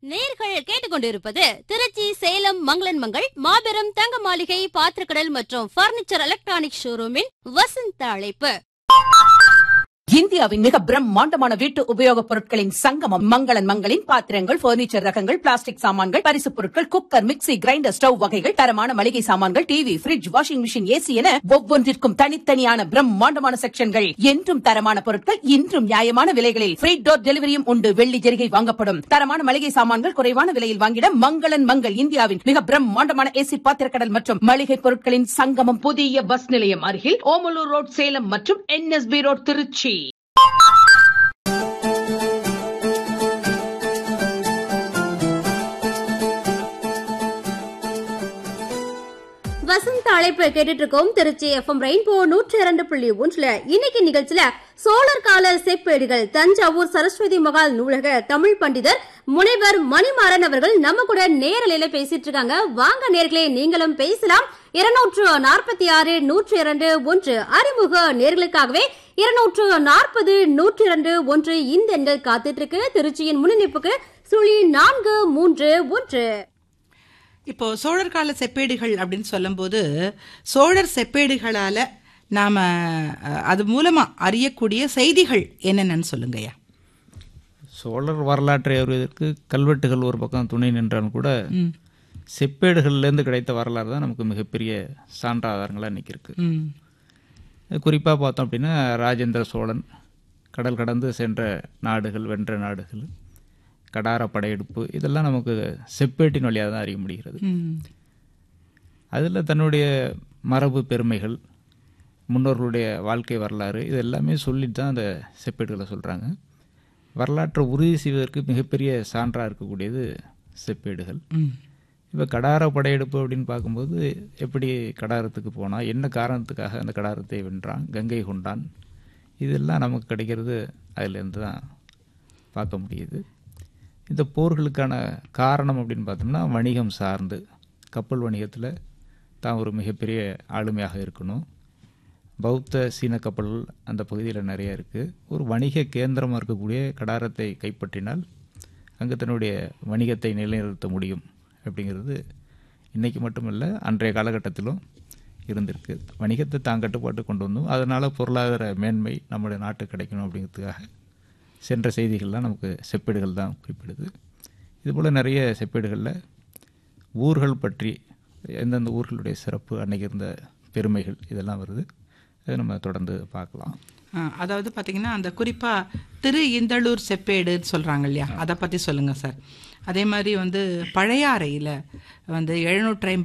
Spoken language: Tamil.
நேர்கள் கேட்டுக்கொண்டிருப்பது திருச்சி சேலம் மங்களன் மங்கள் மாபெரும் தங்க மாளிகை பாத்திரக்கடல் மற்றும் பர்னிச்சர் எலக்ட்ரானிக் ஷோரூமின் வசந்த அழைப்பு இந்தியாவின் மிக பிரம்மாண்டமான வீட்டு உபயோகப் பொருட்களின் சங்கமம் மங்களன் மங்களின் பாத்திரங்கள் பர்னிச்சர் ரகங்கள் பிளாஸ்டிக் சாமான்கள் பரிசுப் பொருட்கள் குக்கர் மிக்ஸி கிரைண்டர் ஸ்டவ் வகைகள் தரமான மளிகை சாமான்கள் TV fridge washing machine AC என ஒவ்வொன்றிற்கும் தனித்தனியான பிரம்மாண்டமான செக்ஷன்கள் என்றும் தரமான பொருட்கள் இன்றும் நியாயமான விலைகளில் ஃப்ரீ டோர் டெலிவரியும் உண்டு வெள்ளி ஜெரிகை வாங்கப்படும் தரமான மளிகை சாமான்கள் குறைவான விலையில் வாங்கிட மங்களன் மங்கள் இந்தியாவின் மிக பிரம்மாண்டமான ஏசி பாத்திரக்கடல் மற்றும் மளிகை பொருட்களின் சங்கமம் புதிய பஸ் நிலையம் அருகில் ஓமலூர் ரோட் சேலம் மற்றும் என்எஸ்பி ரோட் திருச்சி வசந்த அழைப்பு கேட்டுட்டு இருக்கோம் திருச்சி எஃப்எம் ரெயின்போ நூற்றி இரண்டு புள்ளி ஒன்றுல இன்னைக்கு நிகழ்ச்சியில சோழர் கால செப்பேடுகள் தஞ்சாவூர் சரஸ்வதி மகால் நூலக தமிழ் பண்டிதர் முனைவர் மணிமாறன் அவர்கள் நம்ம கூட நேரலையில பேசிட்டு இருக்காங்க வாங்க நேர்களே நீங்களும் பேசலாம் இருநூற்று நாற்பத்தி ஆறு நூற்றி இரண்டு ஒன்று அறிமுக நேர்களுக்காகவே இருநூற்று நாற்பது நூற்றி இரண்டு ஒன்று இந்த எண்கள் காத்துட்டு இருக்கு திருச்சியின் முன்னிணைப்புக்கு சுழி நான்கு மூன்று ஒன்று இப்போ சோழர் கால செப்பேடுகள் அப்படின்னு சொல்லும்போது சோழர் செப்பேடுகளால நாம அஹ், அது மூலமா அறியக்கூடிய செய்திகள் என்னென்னு சொல்லுங்கய்யா சோழர் வரலாற்றை அறிவதற்கு கல்வெட்டுகள் ஒரு பக்கம் துணை நின்றாலும் கூட செப்பேடுகள்லேருந்து கிடைத்த வரலாறு தான் நமக்கு மிகப்பெரிய சான்றாதாரங்களாக இன்னைக்கு இருக்கு ம் குறிப்பாக பார்த்தோம் அப்படின்னா ராஜேந்திர சோழன் கடல் கடந்து சென்ற நாடுகள் வென்ற நாடுகள் கடார படையெடுப்பு இதெல்லாம் நமக்கு செப்பேட்டின் வழியாக தான் அறிய முடிகிறது ம் அதில் தன்னுடைய மரபு பெருமைகள் முன்னோர்களுடைய வாழ்க்கை வரலாறு இது எல்லாமே சொல்லிட்டு தான் அந்த செப்பேடுகளை சொல்கிறாங்க வரலாற்றை உறுதி செய்வதற்கு மிகப்பெரிய சான்றாக இருக்கக்கூடியது செப்பேடுகள் ம் இப்போ கடார படையெடுப்பு அப்படின்னு பார்க்கும்போது எப்படி கடாரத்துக்கு போனால் என்ன காரணத்துக்காக அந்த கடாரத்தை வென்றான் கங்கை கொண்டான் இதெல்லாம் நமக்கு கிடைக்கிறது அதிலேருந்து தான் பார்க்க முடியுது இந்த போர்களுக்கான காரணம் அப்படின்னு பார்த்தோம்னா வணிகம் சார்ந்து கப்பல் வணிகத்தில் தான் ஒரு மிகப்பெரிய ஆளுமையாக இருக்கணும் பௌத்த சீன கப்பல்கள் அந்த பகுதியில் நிறைய இருக்குது ஒரு வணிக கேந்திரமாக இருக்கக்கூடிய கடாரத்தை கைப்பற்றினால் அங்கே தன்னுடைய வணிகத்தை நிலைநிறுத்த முடியும் அப்படிங்கிறது இன்றைக்கி மட்டுமல்ல அன்றைய காலகட்டத்திலும் இருந்திருக்கு வணிகத்தை தான் கட்டுப்பாட்டு கொண்டு வந்தோம் அதனால் பொருளாதார மேன்மை நம்முடைய நாட்டுக்கு கிடைக்கணும் அப்படிங்கிறதுக்காக சென்ற செய்திகள்லாம் நமக்கு செப்பேடுகள் தான் குறிப்பிடுது இதுபோல் நிறைய செப்பேடுகளில் ஊர்கள் பற்றி எந்தெந்த ஊர்களுடைய சிறப்பு அன்னைக்கு இருந்த பெருமைகள் இதெல்லாம் வருது அதை நம்ம தொடர்ந்து பார்க்கலாம் ஆ, அதாவது பார்த்தீங்கன்னா அந்த குறிப்பாக திரு இந்தளூர் செப்பேடுன்னு சொல்கிறாங்க இல்லையா அதை பற்றி சொல்லுங்கள் சார் அதே மாதிரி வந்து பழையாறையில் வந்து எழுநூற்றி